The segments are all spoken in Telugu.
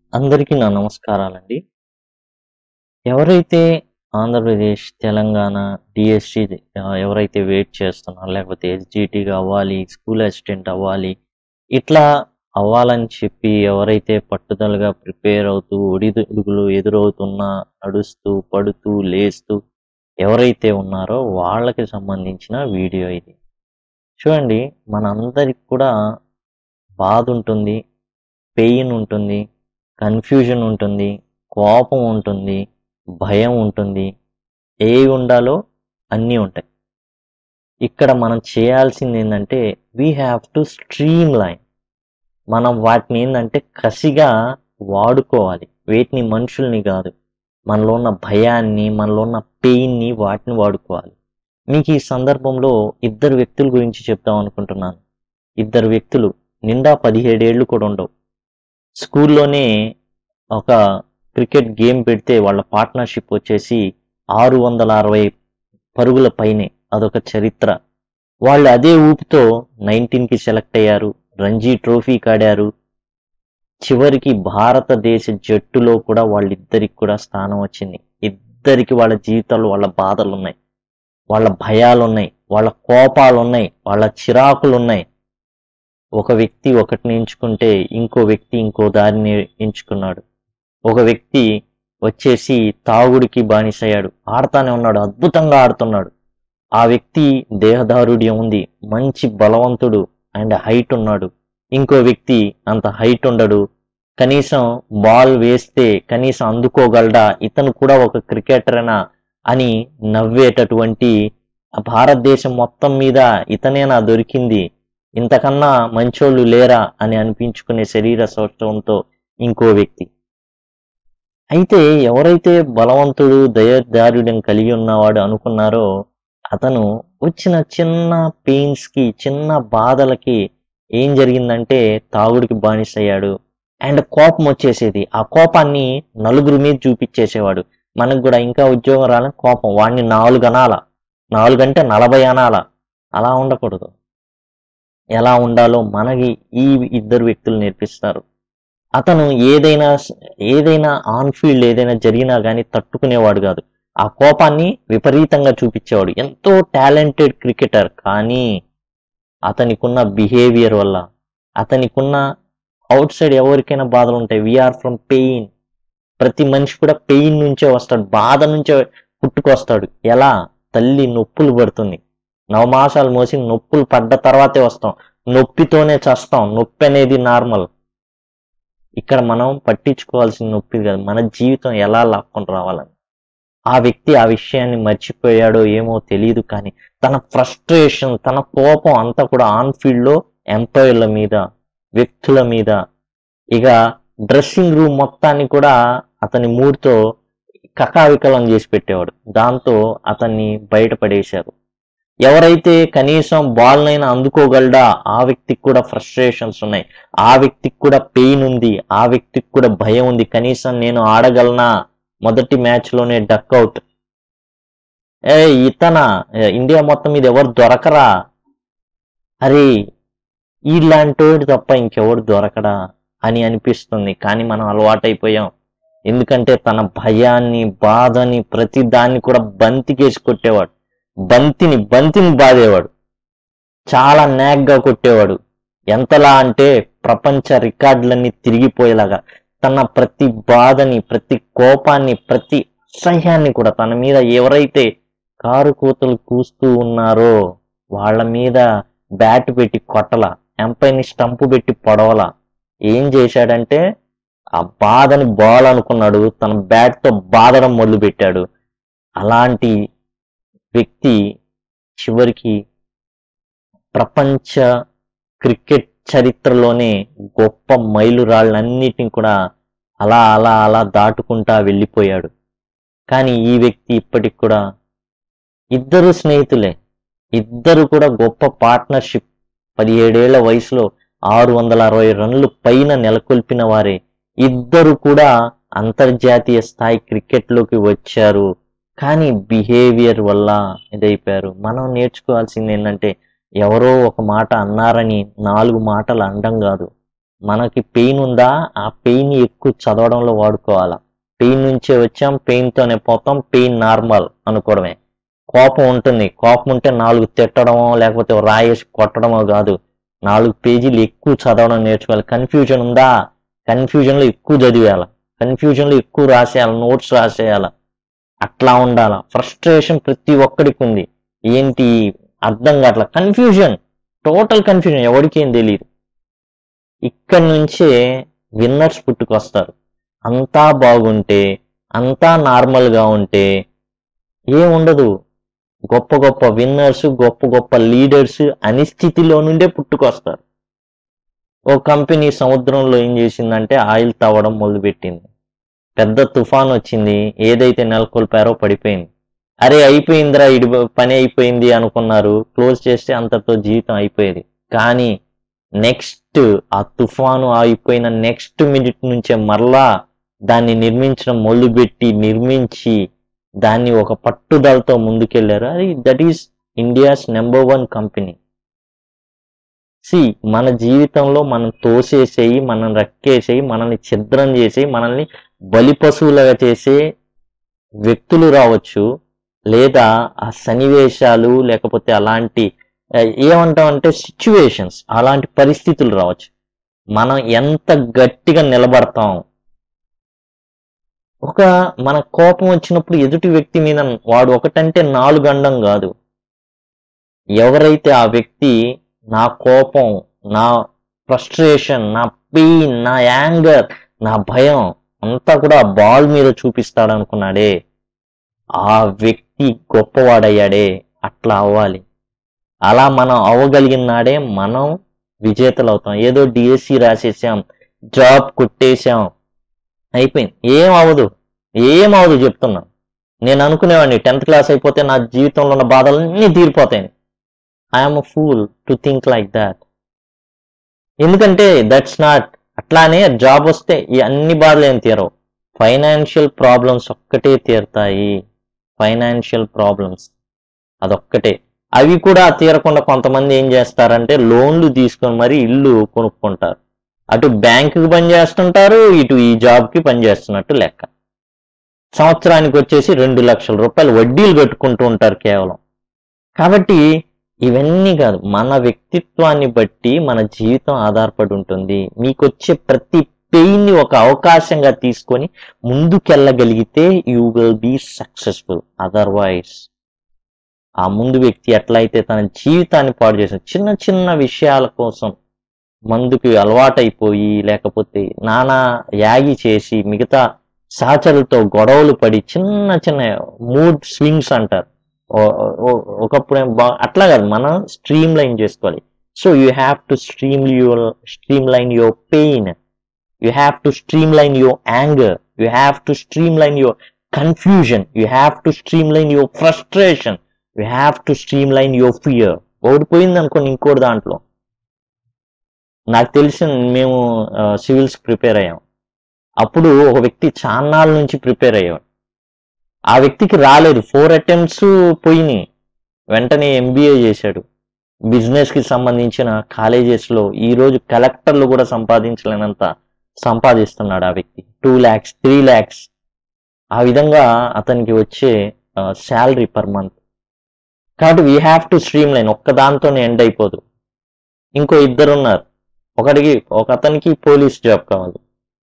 అందరికీ నా నమస్కారాలండి. ఎవరైతే ఆంధ్రప్రదేశ్, తెలంగాణ, డీఎస్సీ ఆహ్, ఎవరైతే వెయిట్ చేస్తున్నారో లేకపోతే ఎస్‌జీటీగా అవ్వాలి, స్కూల్ అసిస్టెంట్ అవ్వాలి, ఇట్లా అవ్వాలని చెప్పి ఎవరైతే పట్టుదలగా ప్రిపేర్ అవుతూ ఒడిదుడుకులు ఎదురవుతున్నా నడుస్తూ, పడుతూ, లేస్తూ ఎవరైతే ఉన్నారో వాళ్ళకి సంబంధించిన వీడియో ఇది. చూడండి మనందరికి కూడా బాధుంటుంది, పెయిన్ ఉంటుంది, కన్‌ఫ్యూజన్ ఉంటుంది, కోపం ఉంటుంది, భయం ఉంటుంది. ఏవి ఉండాలో అన్నీ ఉంటాయి. ఇక్కడ మనం చేయాల్సిందేందంటే we have to streamline. మనం వాటిని ఏందంటే కసిగా వాడుకోవాలి. వేటిని మనుషుల్ని గాదు. మనలో ఉన్న భయాన్ని, మనలో ఉన్న పెయిన్‌ని వాటిని వాడుకోవాలి. మీకు ఈ సందర్భంలో ఇద్దరు వ్యక్తుల గురించి చెప్దాం అనుకుంటున్నాను. ఇద్దరు వ్యక్తులు నిండా 17 ఏళ్ళు కూడా ఉండవు. స్కూల్లోనే ఒక క్రికెట్ గేమ్ పెడితే వాళ్ళ పార్ట్నర్‌షిప్ వచ్చేసి 660 పరుగుల పైనే. అదొక చరిత్ర. వాళ్ళు అదే ఊపుతో 19కి సెలెక్ట్ అయ్యారు. రంజీ ట్రోఫీకి ఆడారు. చివరికి భారతదేశ జట్టులో కూడా వాళ్ళిద్దరికి కూడా స్థానం వచ్చింది. ఇద్దరికి వాళ్ళ జీవితాల్లో వాళ్ళ బాధలున్నాయి. వాళ్ళ భయాలున్నాయి. వాళ్ళ కోపాలున్నాయి. వాళ్ళ చిరాకులున్నాయి. ఒక వ్యక్తి ఒకటిని ఎంచుకుంటే ఇంకో వ్యక్తి ఇంకో దారిని ఎంచుకున్నాడు. ఒక వ్యక్తి వచ్చేసి తాగుడుకి బానిసయ్యాడు. ఆడతానే ఉన్నాడు. అద్భుతంగా ఆడుతున్నాడు. ఆ వ్యక్తి దేహదారుఢ్యం ఉంది. మంచి బలవంతుడు అండ్ హైట్ ఉన్నాడు. ఇంకో వ్యక్తి అంత హైట్ ఉండడు. కనీసం బాల్ వేస్తే కనీసం అందుకోగలడా? ఇతను కూడా ఒక క్రికెటరేనా అని నవ్వేటటువంటి భారతదేశం మొత్తం మీద ఇతనేనా దొరికింది? ఇంతకన్నా మంచోళ్ళు లేరా? అని అనిపించుకునే శరీర సౌష్ఠవంతో ఇంకో వ్యక్తి. అయితే ఎవరైతే బలవంతుడు, దయాదారుఢ్యం కలిగి ఉన్నవాడు అనుకున్నారో అతను వచ్చిన చిన్న పెయిన్స్‌కి, చిన్న బాధలకి ఏం జరిగిందంటే తాగుడుకి బానిసయ్యాడు. అండ్ కోపం వచ్చేసేది. ఆ కోపాన్ని నలుగురి మీద చూపిచ్చేసేవాడు. మనకు గూడా ఇంకా ఉద్యోగం రాలని కోపం. వాడిని 4 అనాల. 4 అంటే 40 అనాల. అలా ఉండకూడదు. ఎలా ఉండాలో మనకి ఈ ఇద్దరు వ్యక్తులు నేర్పిస్తారు. అతను ఏదైనా స్ ఏదైనా ఆన్ ఫీల్డ్ ఏదైనా జరిగినా గాని తట్టుకునేవాడు గాదు. ఆ కోపాన్ని విపరీతంగా చూపిచ్చేవాడు. ఎంతో టాలెంటెడ్ క్రికెటర్. కానీ అతనికున్న బిహేవియర్ వల్ల, అతనికున్న ఔట్ సైడ్ ఎవరికైనా బాధలుంటాయి. We are from pain. ప్రతి మనిషి కూడా పెయిన్ నుంచే వస్తాడు. బాధ నుంచే పుట్టుకొస్తాడు. ఎలా? తల్లి నొప్పులు పడుతుంది. నవమాసాలు మోసి నొప్పులు పడ్డ తర్వాతే వస్తాం. నొప్పితోనే చస్తాం. నొప్పి అనేది నార్మల్. ఇక్కడ మనం పట్టించుకోవాల్సిన నొప్పి కాదు. మన జీవితం ఎలా లాక్కొని రావాలని. ఆ వ్యక్తి ఆ విషయాన్ని మర్చిపోయాడో ఏమో తెలీదు కానీ తన ఫ్రస్ట్రేషన్, తన కోపం అంతా కూడా ఆన్ ఫీల్డ్‌లో ఎంపైర్‌ల మీద, వ్యక్తుల మీద, ఇక డ్రెస్సింగ్ రూమ్ మొత్తాన్ని కూడా అతని మూడ్‌తో కకావికలం చేసి పెట్టేవాడు. దాంతో అతన్ని బయట పడేశారు. ఎవరైతే కనీసం బాల్‌నైనా అందుకోగలడా? ఆ వ్యక్తికి కూడా ఫ్రస్ట్రేషన్స్ ఉన్నాయి. ఆ వ్యక్తికి కూడా పెయిన్ ఉంది. ఆ వ్యక్తికి కూడా భయం ఉంది. కనీసం నేను ఆడగలనా? మొదటి మ్యాచ్‌లోనే డక్ ఔట్. ఏయ్! ఇతనా? ఇండియా మొత్తం మీద ఎవరు దొరకరా? అరేయ్! ఈలాంటోడు తప్ప ఇంకెవడు దొరకడా? అని అనిపిస్తుంది. కానీ మనం అలవాటైపోయాం. ఎందుకంటే తన భయాన్ని, బాధని ప్రతి దాన్ని కూడా బంతికేసి కొట్టేవాడు. బంతిని బంతిని బాదేవాడు. చాలా న్యాక్‌గా కొట్టేవాడు. ఎంతలా అంటే ప్రపంచ రికార్డులన్నీ తిరిగిపోయేలాగా. తన ప్రతి బాధని, ప్రతి కోపాన్ని, ప్రతి అసహ్యాన్ని కూడా తన మీద ఎవరైతే కారుకూతలు కూస్తూ ఉన్నారో వాళ్ళ మీద బ్యాట్ పెట్టి కొట్టల. ఎంపైర్‌ని స్టంప్ పెట్టి పొడవల. ఏం చేశాడంటే ఆ బాధని బాల్ అనుకున్నాడు. తన బ్యాట్‌తో బాదడం మొదలుపెట్టాడు. అలాంటి వ్యక్తి చివరికి ప్రపంచ క్రికెట్ చరిత్రలోనే గొప్ప మైలురాళ్ళన్నిటిని కూడా అలా అలా అలా దాటుకుంటా వెళ్ళిపోయాడు. కానీ ఈ వ్యక్తి ఇప్పటికి కూడా ఇద్దరు స్నేహితులే. ఇద్దరు కూడా గొప్ప పార్ట్నర్‌షిప్ 17 ఏళ్ల వయసులో 660 రన్‌లు పైన నెలకొల్పిన వారే. ఇద్దరు కూడా అంతర్జాతీయ స్థాయి క్రికెట్‌లోకి వచ్చారు. కానీ బిహేవియర్ వల్ల ఇదైపోయారు. మనం నేర్చుకోవాల్సిందేందంటే ఎవరో ఒక మాట అన్నారని 4 మాటలు అనడం గాదు. మనకి పెయిన్ ఉందా ఆ పెయిన్ ఎక్కువ చదవడంలో వాడుకోవాలా పెయిన్ నుంచే వచ్చాం పెయిన్ తోనే పోతాం పెయిన్ నార్మల్ అనుకోవడమే కోపం ఉంటుంది కోపం ఉంటే నాలుగు తిట్టడమో లేకపోతే ఓ రాయేసి కొట్టడమో కాదు నాలుగు పేజీలు ఎక్కువ చదవడం నేర్చుకోవాలి కన్ఫ్యూజన్ ఉందా కన్ఫ్యూజన్ లో ఎక్కువ చదివేయాలి కన్ఫ్యూజన్ లో ఎక్కువ రాసేయాలి నోట్స్ రాసేయాలి అట్లా ఉండాల ఫ్రస్ట్రేషన్ ప్రతి ఒక్కడికి ఉంది ఏంటి అర్థం కావట్లా కన్ఫ్యూజన్ టోటల్ కన్ఫ్యూజన్ ఎవరికి ఏం తెలియదు ఇక్కడి నుంచే విన్నర్స్ పుట్టుకొస్తారు అంతా బాగుంటే అంతా నార్మల్ గా ఉంటే ఏముండదు గొప్ప గొప్ప విన్నర్స్ గొప్ప గొప్ప లీడర్స్ అనిస్థితిలో నుండే పుట్టుకొస్తారు ఓ కంపెనీ సముద్రంలో ఏం చేసిందంటే ఆయిల్ తవ్వడం మొదలుపెట్టింది పెద్ద తుఫాన్ వచ్చింది ఏదైతే నెలకొల్పారో పడిపోయింది అరే అయిపోయిందిరా ఇడి పని అయిపోయింది అనుకున్నారు క్లోజ్ చేస్తే అంతటితో జీవితం అయిపోయేది కానీ నెక్స్ట్ ఆ తుఫాను అయిపోయిన నెక్స్ట్ మినిట్ నుంచే మరలా దాన్ని నిర్మించడం మొదలుపెట్టి నిర్మించి దాన్ని ఒక పట్టుదలతో ముందుకెళ్లారు అది that is India's number one company see మన జీవితంలో మనం తోసేసేయి మనం రక్కేసేయి మనల్ని ఛిద్రం చేసి మనల్ని బలి పశువులుగా చేసే వ్యక్తులు రావచ్చు లేదా ఆ సన్నివేశాలు లేకపోతే అలాంటి ఆ, ఏమంటామంటే సిచ్యువేషన్స్ అలాంటి పరిస్థితులు రావచ్చు మనం ఎంత గట్టిగా నిలబడతాం ఒక మన కోపం వచ్చినప్పుడు ఎదుటి వ్యక్తి మీద వాడు ఒకటంటే నాలుగు అండం కాదు ఎవరైతే ఆ వ్యక్తి నా కోపం నా ఫ్రస్ట్రేషన్ నా పెయిన్ నా యాంగర్ నా భయం అంతా కూడా ఆ బాల్ మీద చూపిస్తాడు అనుకున్నాడే ఆ వ్యక్తి గొప్పవాడయ్యాడే అట్లా అవ్వాలి అలా మనం అవ్వగలిగిన నాడే మనం విజేతలు అవుతాం ఏదో డిఎస్సి రాసేసాం జాబ్ కొట్టేశాం అయిపోయింది ఏం అవ్వదు ఏం అవ్వదు చెప్తున్నా నేను అనుకునేవాడిని టెన్త్ క్లాస్ అయిపోతే నా జీవితంలో ఉన్న బాధలన్నీ తీరిపోతాయి I'm fool to think like that ఎందుకంటే దట్స్ నాట్ అట్లానే జాబ్ వస్తే ఈ అన్ని బాధలు ఏం తీరవు ఫైనాన్షియల్ ప్రాబ్లమ్స్ ఒక్కటే తీరుతాయి ఫైనాన్షియల్ ప్రాబ్లమ్స్ అదొక్కటే అవి కూడా తీరకుండా కొంతమంది ఏం చేస్తారంటే లోన్లు తీసుకొని మరి ఇల్లు కొనుక్కుంటారు అటు బ్యాంకుకి పని చేస్తుంటారు ఇటు ఈ జాబ్కి పని చేస్తున్నట్టు లెక్క సంవత్సరానికి వచ్చేసి రెండు లక్షల రూపాయలు వడ్డీలు కట్టుకుంటూ ఉంటారు కేవలం కాబట్టి ఇవన్నీ కాదు మన వ్యక్తిత్వాన్ని బట్టి మన జీవితం ఆధారపడి ఉంటుంది మీకు వచ్చే ప్రతి పెయిన్ ని ఒక అవకాశంగా తీసుకొని ముందుకెళ్ళగలిగితే you will be successful otherwise ఆ ముందు వ్యక్తి ఎట్లయితే తన జీవితాన్ని పాడు చేసిన చిన్న చిన్న విషయాల కోసం మందుకి అలవాటైపోయి లేకపోతే నానా యాగి చేసి మిగతా సహచరులతో గొడవలు పడి చిన్న చిన్న మూడ్ స్వింగ్స్ అంటారు ఓ- ఓ- ఒకప్పుడు ఏం బా అట్లా కాదు మనం స్ట్రీమ్ లైన్ చేసుకోవాలి so you have to stream your streamline your pain you have to streamline your anger you have to streamline your confusion you have to streamline your frustration you have to streamline your fear ఓడిపోయింది అనుకోండి ఇంకోటి దాంట్లో నాకు తెలిసి మేము సివిల్స్ ప్రిపేర్ అయ్యాం అప్పుడు ఒక వ్యక్తి చాన్నాళ్ళ నుంచి ప్రిపేర్ అయ్యాడు ఆ వ్యక్తికి రాలేదు ఫోర్ అటెంప్ట్స్ పోయినాయి వెంటనే ఎంబీఏ చేశాడు బిజినెస్ కి సంబంధించిన కాలేజెస్ లో ఈ రోజు కలెక్టర్లు కూడా సంపాదించలేనంత సంపాదిస్తున్నాడు ఆ వ్యక్తి టూ ల్యాక్స్ త్రీ ల్యాక్స్ ఆ విధంగా అతనికి వచ్చే శాలరీ పర్ మంత్ కాబట్టి we have to streamline ఒక్క దాంతోనే ఎండ్ అయిపోదు ఇంకో ఇద్దరు ఉన్నారు ఒకడికి ఒక అతనికి పోలీస్ జాబ్ కావాలి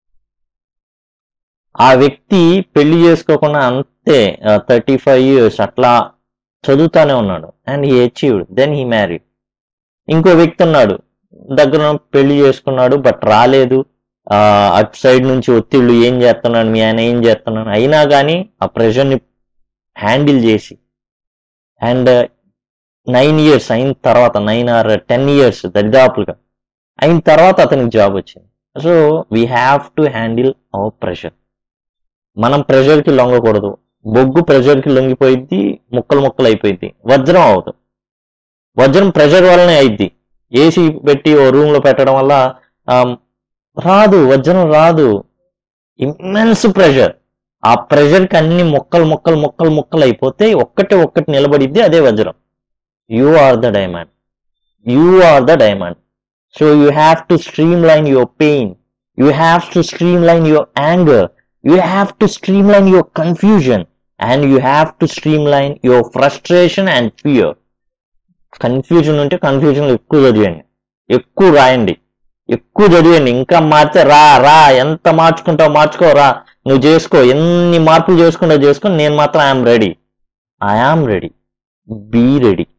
ఆ వ్యక్తి పెళ్లి చేసుకోకుండా అంతే థర్టీ ఫైవ్ ఇయర్స్ అట్లా చదువుతానే ఉన్నాడు and he achieved then he married ఇంకో వ్యక్తి ఉన్నాడు దగ్గర పెళ్లి చేసుకున్నాడు బట్ రాలేదు ఆ, అటు సైడ్ నుంచి ఒత్తిళ్ళు ఏం చేస్తున్నాడు మీ ఆయన ఏం చేస్తున్నాడు అయినా కానీ ఆ ప్రెషర్ని హ్యాండిల్ చేసి అండ్ నైన్ ఇయర్స్ అయిన తర్వాత నైన్ ఆర్ టెన్ ఇయర్స్ దరిదాపులుగా అయిన తర్వాత అతనికి జాబ్ వచ్చింది so we have to handle our pressure మనం ప్రెషర్కి లొంగకూడదు బొగ్గు ప్రెషర్కి లొంగిపోయిద్ది ముక్కలు ముక్కలు అయిపోయింది వజ్రం అవదు వజ్రం ప్రెషర్ వల్లనే అయిద్ది ఏసీ పెట్టి ఓ రూమ్ లో పెట్టడం వల్ల ఆమ్, రాదు వజ్రం రాదు ఇమ్మెన్స్ ప్రెషర్ ఆ ప్రెషర్ కి అన్ని మొక్కలు మొక్కలు మొక్కలు మొక్కలు అయిపోతే ఒక్కటే ఒక్కటి నిలబడిద్ది అదే వజ్రం you are the diamond you are the diamond so you have to streamline your pain you have to streamline your anger you have to streamline your confusion and you have to streamline your frustration and fear confusion ఉంటే కన్ఫ్యూజన్ ఎక్కువ చదివండి ఎక్కువ రాయండి ఎక్కువ చదివండి ఇంకా మార్చే రా రా ఎంత మార్చుకుంటావు మార్చుకో రా నువ్వు చేసుకో ఎన్ని మార్పులు చేసుకుంటావు చేసుకో నేను మాత్రం I'm ready I am ready be ready